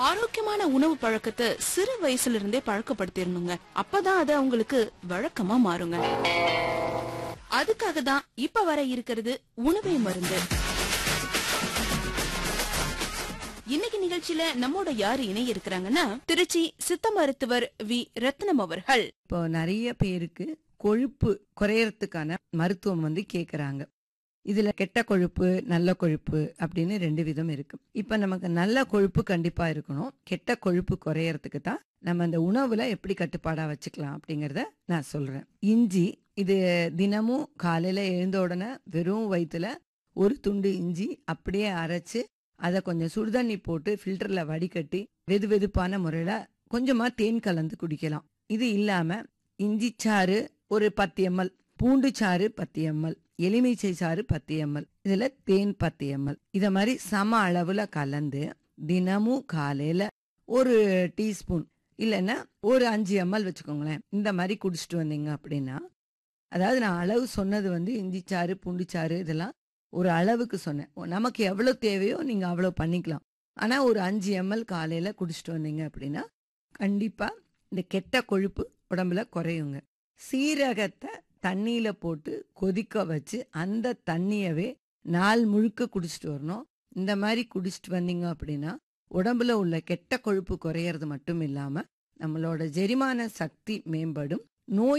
ஆரோக்கியமான உணவு பழக்கத்தை சிறு வயசுல இருந்தே பழக்கப்படுத்திடணுங்க அப்பதான் அது அவங்களுக்கு வழக்கமா மாறுங்க அதுக்காக தான் இப்ப வர இருக்கிறது உணவே மருந்து இன்னைக்கு நிகழ்ச்சியில நம்மோட யாரு இணைய இருக்கிறாங்கன்னா திருச்சி சித்த மருத்துவர் வி ரத்னம் அவர்கள் இப்போ நிறைய பேருக்கு கொழுப்பு குறையறதுக்கான மருத்துவம் வந்து கேக்குறாங்க இதுல கெட்ட கொழுப்பு நல்ல கொழுப்பு அப்படின்னு ரெண்டு விதம் இருக்கு இப்ப நமக்கு நல்ல கொழுப்பு கண்டிப்பா இருக்கணும் கெட்ட கொழுப்பு குறையறதுக்கு தான் நம்ம அந்த உணவுல எப்படி கட்டுப்பாடா வச்சுக்கலாம் அப்படிங்கறத நான் சொல்றேன் இஞ்சி இது தினமும் காலையில எழுந்த உடனே வெறும் வயிற்றுல ஒரு துண்டு இஞ்சி அப்படியே அரைச்சு அதை கொஞ்சம் சுடுதண்ணி போட்டு ஃபில்டர்ல வடிகட்டி வெது வெதுப்பான முறையில கொஞ்சமா தேன் கலந்து குடிக்கலாம் இது இல்லாம இஞ்சி சாறு ஒரு பத்து எம்எல் பூண்டு சாறு பத்து எம்எல் எலுமிச்சை சாறு பத்து எம்எல் இதுல தேன் பத்து எம்எல் இத மாதிரி சம அளவுல கலந்து தினமும் காலையில ஒரு டீஸ்பூன் இல்லைன்னா ஒரு அஞ்சு எம்எல் வச்சுக்கோங்களேன் இந்த மாதிரி குடிச்சிட்டு வந்தீங்க அப்படின்னா அதாவது நான் அளவு சொன்னது வந்து இஞ்சி சாறு பூண்டு சாறு இதெல்லாம் ஒரு அளவுக்கு சொன்னேன் நமக்கு எவ்வளவு தேவையோ நீங்க அவ்வளவு பண்ணிக்கலாம் ஆனா ஒரு அஞ்சு எம்எல் காலையில குடிச்சிட்டு வந்தீங்க அப்படின்னா கண்டிப்பா இந்த கெட்ட கொழுப்பு உடம்புல குறையுங்க சீரகத்தை தண்ணியில போட்டு கொதிக்க வச்சு அந்த தண்ணியவே நாள் முழுக்க குடிச்சிட்டு வரணும் இந்த மாதிரி குடிச்சிட்டு வந்தீங்க அப்படின்னா உடம்புல உள்ள கெட்ட கொழுப்பு குறையறது மட்டும் இல்லாம நம்மளோட ஜெரிமான சக்தி மேம்படும் நோய்